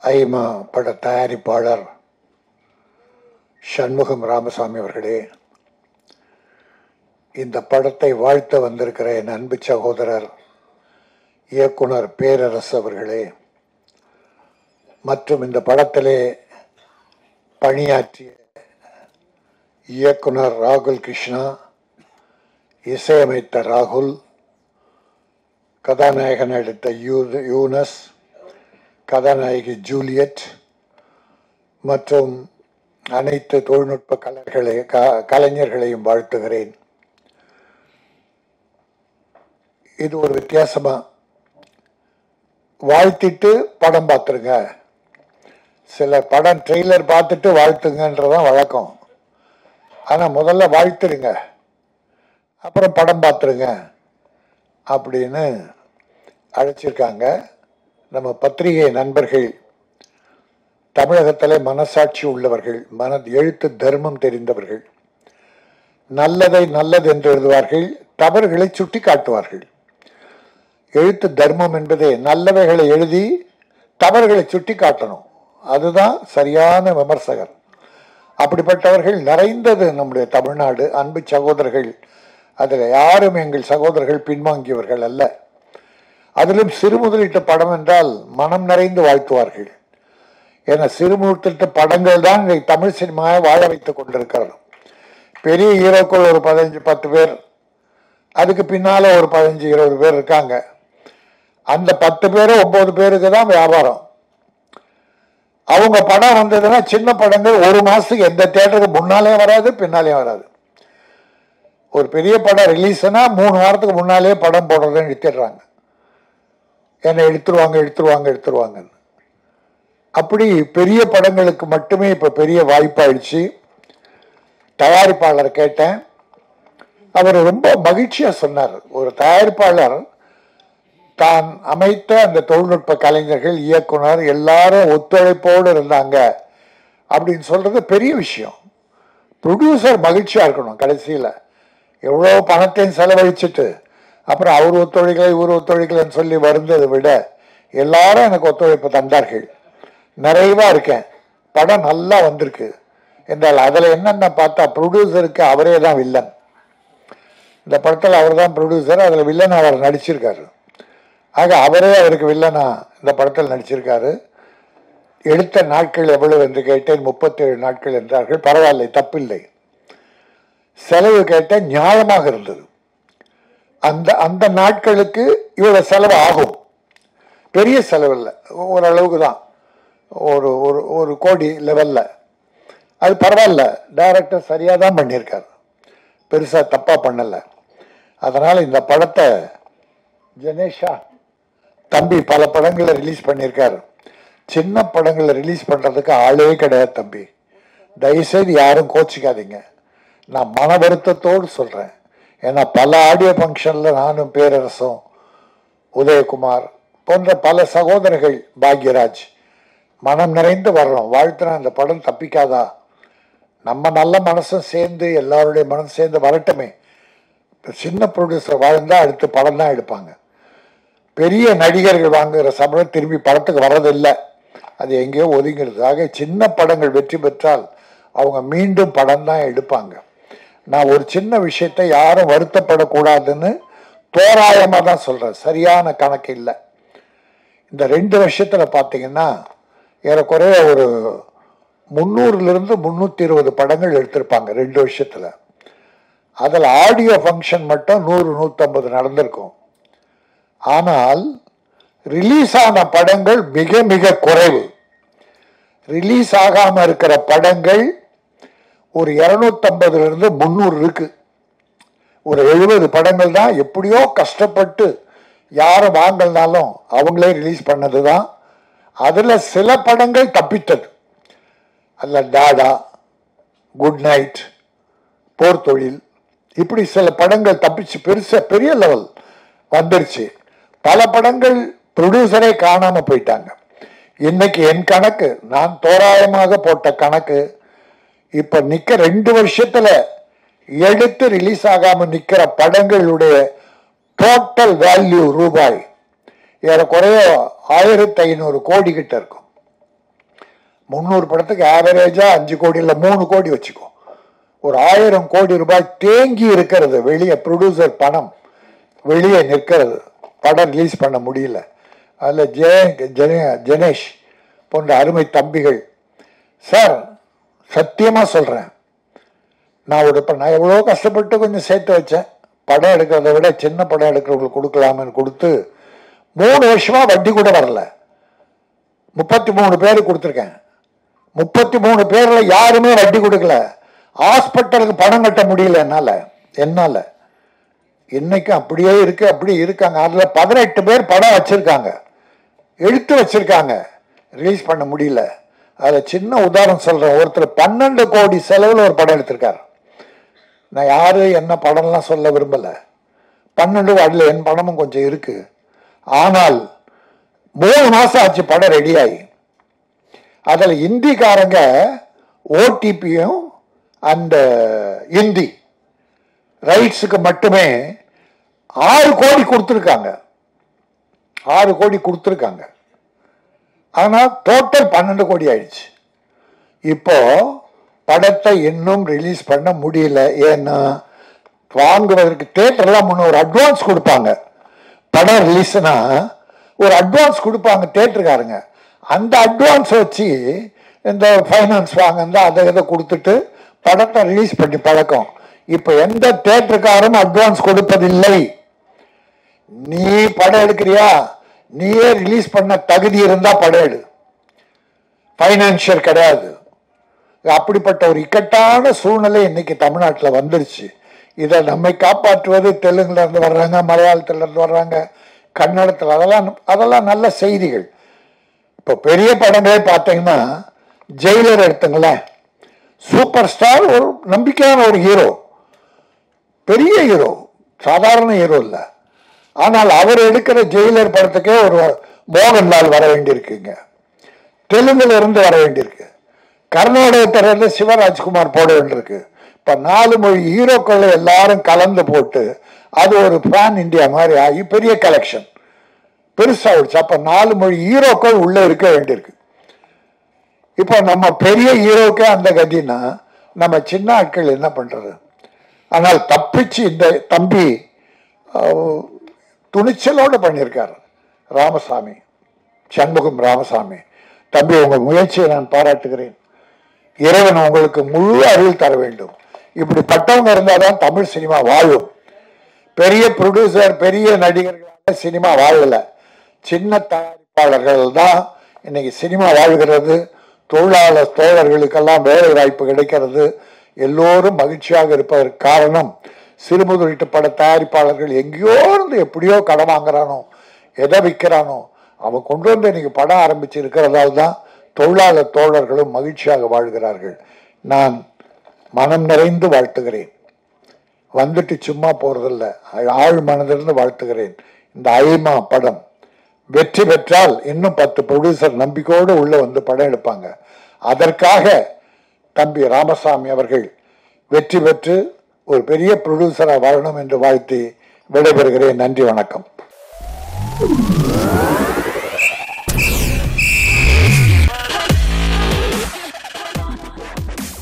ஐமா பட தயாரிப்பாளர் சண்முகம் ராமசாமி அவர்களே இந்த படத்தை வாழ்த்த வந்திருக்கிற என் அன்பு சகோதரர் இயக்குனர் பேரரசு அவர்களே மற்றும் இந்த படத்திலே பணியாற்றிய இயக்குனர் ராகுல் கிருஷ்ணா இசையமைத்த ராகுல் கதாநாயகன் நடித்த யூ- யூனஸ் கதாநாயகி ஜூலியட் மற்றும் அனைத்து தொழில்நுட்ப கலைகளை க- கலைஞர்களையும் வாழ்த்துகிறேன் இது ஒரு வித்தியாசமா வாழ்த்திட்டு படம் பார்த்துருங்க சில படம் ட்ரெய்லர் பார்த்துட்டு வாழ்த்துங்கன்றதான் வழக்கம் ஆனால் முதல்ல வாழ்த்துருங்க அப்புறம் படம் பார்த்துருங்க அப்படின்னு அழைச்சிருக்காங்க நம்ம பத்திரிகை நண்பர்கள் தமிழகத்திலே மனசாட்சி உள்ளவர்கள் மன எழுத்து தர்மம் தெரிந்தவர்கள் நல்லதை நல்லது என்று எழுதுவார்கள் தவறுகளை சுட்டி காட்டுவார்கள் எழுத்து தர்மம் என்பதே நல்லவைகளை எழுதி தவறுகளை சுட்டி காட்டணும் அதுதான் சரியான விமர்சகர் அப்படிப்பட்டவர்கள் நிறைந்தது நம்முடைய தமிழ்நாடு அன்பு சகோதரர்கள் அதில் யாரும் எங்கள் சகோதரர்கள் பின்வாங்கியவர்கள் அல்ல அதிலும் சிறுமுதலீட்டு படம் என்றால் மனம் நிறைந்து வாழ்த்துவார்கள் என சிறுமுதலீட்டு படங்கள் தான் இன்றைக்கு தமிழ் சினிமாவை வாழ வைத்துக் கொண்டிருக்கிறது பெரிய ஹீரோக்கள் ஒரு பதினஞ்சு பத்து பேர் அதுக்கு பின்னால ஒரு பதினஞ்சு இருபது பேர் இருக்காங்க அந்த பத்து பேர் ஒன்பது பேருக்கு தான் வியாபாரம் அவங்க படம் வந்ததுன்னா சின்ன படங்கள் ஒரு மாசத்துக்கு எந்த தேட்டருக்கு முன்னாலே வராது பின்னாலே வராது ஒரு பெரிய படம் ரிலீஸ்னா மூணு வாரத்துக்கு முன்னாலே படம் போடுறதுன்னு நிறுத்திடுறாங்க என்னை எடுத்துருவாங்க எடுத்துருவாங்க எடுத்துருவாங்கன்னு அப்படி பெரிய படங்களுக்கு மட்டுமே இப்போ பெரிய வாய்ப்பாயிடுச்சு தயாரிப்பாளர் கேட்டேன் அவர் ரொம்ப மகிழ்ச்சியாக சொன்னார் ஒரு தயாரிப்பாளர் தான் அமைத்த அந்த தொழில்நுட்ப கலைஞர்கள் இயக்குனர் எல்லாரும் ஒத்துழைப்போடு இருந்தாங்க அப்படின்னு சொல்றது பெரிய விஷயம் ப்ரொடியூசர் மகிழ்ச்சியா இருக்கணும் கடைசியில் எவ்வளோ பணத்தையும் செலவழிச்சிட்டு அப்புறம் அவர் ஒத்துழைக்கலை இவர் ஒத்துழைக்கலைன்னு சொல்லி வருந்ததை விட எல்லாரும் எனக்கு ஒத்துழைப்பு தந்தார்கள் நிறைவா இருக்கேன் படம் நல்லா வந்திருக்கு என்றால் அதில் என்னென்ன பார்த்தா ப்ரொடியூசருக்கு அவரே தான் வில்லன் இந்த படத்தில் அவர் தான் ப்ரொடியூசர் அதில் வில்லன் அவர் நடிச்சிருக்காரு ஆக அவரே அவருக்கு வில்லனா இந்த படத்தில் நடிச்சிருக்காரு எடுத்த நாட்கள் எவ்வளவு என்று கேட்டேன் முப்பத்தேழு நாட்கள் என்றார்கள் பரவாயில்லை தப்பில்லை செலவு கேட்டேன் நியாயமாக இருந்தது அந்த அந்த நாட்களுக்கு இவ்வளவு செலவு ஆகும் பெரிய செலவு இல்லை ஓரளவுக்கு தான் ஒரு ஒரு ஒரு கோடி லெவல்ல அது பரவாயில்ல டைரக்டர் சரியாக தான் பண்ணியிருக்காரு பெருசாக தப்பாக பண்ணலை அதனால் இந்த படத்தை ஜெனேஷா தம்பி பல படங்களை ரிலீஸ் பண்ணியிருக்காரு சின்ன படங்களை ரிலீஸ் பண்ணுறதுக்கு ஆளே கிடையாது தம்பி தயவுசெய்து யாரும் கோச்சிக்காதீங்க நான் மன வருத்தத்தோடு சொல்கிறேன் ஏன்னா பல ஆடியோ ஃபங்க்ஷனில் நானும் பேரரசும் உதயகுமார் போன்ற பல சகோதரர்கள் பாக்யராஜ் மனம் நிறைந்து வரணும் வாழ்த்துனா இந்த படம் தப்பிக்காதா நம்ம நல்ல மனசும் சேர்ந்து எல்லாருடைய மனசும் சேர்ந்து வரட்டுமே இப்ப சின்ன ப்ரொடியூசர் வாழ்ந்தா அடுத்து படம் தான் எடுப்பாங்க பெரிய நடிகர்கள் வாங்குகிற சம்பளம் திரும்பி படத்துக்கு வர்றதில்லை அது எங்கேயோ ஒதுங்கிடுது ஆக சின்ன படங்கள் வெற்றி பெற்றால் அவங்க மீண்டும் படம் தான் எடுப்பாங்க நான் ஒரு சின்ன விஷயத்தை யாரும் வருத்தப்படக்கூடாதுன்னு தோராயமாக தான் சொல்கிறேன் சரியான கணக்கு இல்லை இந்த ரெண்டு வருஷத்தில் பார்த்தீங்கன்னா ஏறக்குறைய ஒரு முந்நூறுலேருந்து முந்நூற்றி இருபது படங்கள் எடுத்திருப்பாங்க ரெண்டு வருஷத்தில் அதில் ஆடியோ ஃபங்க்ஷன் மட்டும் நூறு நூற்றம்பது நடந்திருக்கும் ஆனால் ரிலீஸ் ஆன படங்கள் மிக மிக குறைவு ரிலீஸ் ஆகாம இருக்கிற படங்கள் ஒரு இருநூத்தம்பதுல இருந்து முந்நூறு இருக்கு ஒரு எழுபது படங்கள் தான் எப்படியோ கஷ்டப்பட்டு யாரும் வாங்கலனாலும் அவங்களே ரிலீஸ் பண்ணது தான் அதில் சில படங்கள் தப்பித்தது அதில் டாடா குட் நைட் போர் தொழில் இப்படி சில படங்கள் தப்பிச்சு பெருசா பெரிய லெவல் வந்துருச்சு பல படங்கள் ப்ரொடியூசரே காணாம போயிட்டாங்க இன்னைக்கு என் கணக்கு நான் தோராயமாக போட்ட கணக்கு இப்ப நிக்க ரெண்டு வருஷத்துல எடுத்து ரிலீஸ் ஆகாம நிக்கிற படங்களுடைய டோட்டல் வேல்யூ ரூபாய் ஏறக்குறைய ஆயிரத்தி ஐநூறு கோடி கிட்ட இருக்கும் முந்நூறு படத்துக்கு ஆவரேஜா அஞ்சு கோடி இல்லை மூணு கோடி வச்சுக்கோ ஒரு ஆயிரம் கோடி ரூபாய் தேங்கி இருக்கிறது வெளியே ப்ரொடியூசர் பணம் வெளியே நிற்கிறது படம் ரிலீஸ் பண்ண முடியல அதில் ஜெய ஜென- ஜெனேஷ் போன்ற அருமை தம்பிகள் சார் சத்தியமாக சொல்கிறேன் நான் ஒரு இப்போ நான் எவ்வளோ கஷ்டப்பட்டு கொஞ்சம் சேர்த்து வச்சேன் படம் எடுக்கிறத விட சின்ன படம் எடுக்கிறவங்களுக்கு கொடுக்கலாம்னு கொடுத்து மூணு வருஷமா வட்டி கூட வரல முப்பத்தி மூணு பேர் கொடுத்துருக்கேன் முப்பத்தி மூணு பேர்ல யாருமே வட்டி கொடுக்கல ஹாஸ்பிட்டலுக்கு பணம் கட்ட முடியல என்னால என்னால இன்னைக்கும் அப்படியே இருக்கு அப்படியே இருக்காங்க அதுல பதினெட்டு பேர் படம் வச்சிருக்காங்க எடுத்து வச்சிருக்காங்க ரிலீஸ் பண்ண முடியல அதுல சின்ன உதாரணம் சொல்றேன் ஒருத்தர் பன்னெண்டு கோடி செலவுல ஒரு படம் எடுத்திருக்காரு நான் யாரு என்ன படம்லாம் சொல்ல விரும்பல பன்னெண்டு அதுல என் படமும் கொஞ்சம் இருக்கு ஆனால் மூணு மாசம் ஆச்சு படம் ரெடி ஆகி அதில் இந்திக்காரங்க ஓடிபியும் அந்த இந்தி ரைட்ஸுக்கு மட்டுமே ஆறு கோடி கொடுத்துருக்காங்க ஆறு கோடி கொடுத்துருக்காங்க ஆனால் டோட்டல் பன்னெண்டு கோடி ஆயிடுச்சு இப்போ படத்தை இன்னும் ரிலீஸ் பண்ண முடியல ஏன்னா வாங்குவதற்கு தேட்டர்லாம் முன்ன ஒரு அட்வான்ஸ் கொடுப்பாங்க படம் ரிலீஸ்னா ஒரு அட்வான்ஸ் கொடுப்பாங்க தேட்டருக்காரங்க அந்த அட்வான்ஸ் வச்சு இந்த ஃபைனான்ஸ் வாங்க அதை இதை கொடுத்துட்டு படத்தை ரிலீஸ் பண்ணி பழக்கம் இப்போ எந்த தேட்டருக்காரும் அட்வான்ஸ் கொடுப்பதில்லை நீ படம் எடுக்கிறியா நீயே ரிலீஸ் பண்ண தகுதி இருந்தா படம் எடு ஃபைனான்சியர் கிடையாது அப்படிப்பட்ட ஒரு இக்கட்டான சூழ்நிலை இன்னைக்கு தமிழ்நாட்டில் வந்துருச்சு இதை நம்மை காப்பாற்றுவது தெலுங்குல இருந்து வர்றாங்க மலையாளத்துல இருந்து வர்றாங்க கன்னடத்தில் அதெல்லாம் அதெல்லாம் நல்ல செய்திகள் இப்போ பெரிய படங்களே பார்த்தீங்கன்னா ஜெயிலர் எடுத்துங்களேன் சூப்பர் ஸ்டார் ஒரு நம்பிக்கையான ஒரு ஹீரோ பெரிய ஹீரோ சாதாரண ஹீரோ இல்லை ஆனால் அவர் எடுக்கிற ஜெயிலர் படத்துக்கே ஒரு மோகன்லால் வர வேண்டியிருக்குங்க தெலுங்குல இருந்து வர வேண்டியிருக்கு கர்நாடகத்துல இருந்து சிவராஜ்குமார் போட வேண்டியிருக்கு இப்ப நாலு மொழி ஹீரோக்கள் எல்லாரும் கலந்து போட்டு அது ஒரு பேன் இந்தியா மாதிரி ஆகி பெரிய கலெக்ஷன் பெருசாகிடுச்சு அப்ப நாலு மொழி ஹீரோக்கள் உள்ள இருக்க வேண்டியிருக்கு இப்போ நம்ம பெரிய ஹீரோக்கே அந்த கதினா நம்ம சின்ன ஆட்கள் என்ன பண்றது ஆனால் தப்பிச்சு இந்த தம்பி அஹ், துணிச்சலோடு பண்ணியிருக்கார் ராமசாமி சண்முகம் ராமசாமி தம்பி உங்க முயற்சியை நான் பாராட்டுகிறேன் இறைவன் உங்களுக்கு முழு அருள் தர வேண்டும் இப்படிப்பட்டவங்க இருந்தாதான் தமிழ் சினிமா வாழும் பெரிய ப்ரொடியூசர் பெரிய நடிகர்களால சினிமா வாழல சின்ன தயாரிப்பாளர்கள் தான் இன்னைக்கு சினிமா வாழ்கிறது தொழிலாளர் தோழர்களுக்கெல்லாம் வேலை வாய்ப்பு கிடைக்கிறது எல்லோரும் மகிழ்ச்சியாக இருப்பதற்கு காரணம் சிறுமுதுரிட்டு பட தயாரிப்பாளர்கள் எங்கேயோ இருந்து எப்படியோ கடன் வாங்குறானோ எதை விற்கிறானோ அவன் கொண்டு வந்து இன்னைக்கு படம் ஆரம்பிச்சு இருக்கிறதால தான் தொழிலாளர் தோழர்களும் மகிழ்ச்சியாக வாழ்கிறார்கள் நான் மனம் நிறைந்து வாழ்த்துகிறேன் வந்துட்டு சும்மா போறதில்ல ஆழ் மனதிலிருந்து வாழ்த்துகிறேன் இந்த ஐமா படம் வெற்றி பெற்றால் இன்னும் பத்து ப்ரொடியூசர் நம்பிக்கையோடு உள்ள வந்து படம் எடுப்பாங்க அதற்காக தம்பி ராமசாமி அவர்கள் வெற்றி பெற்று ஒரு பெரிய ப்ரொடியூசராக வாழணும் என்று வாழ்த்தி விடைபெறுகிறேன் நன்றி வணக்கம்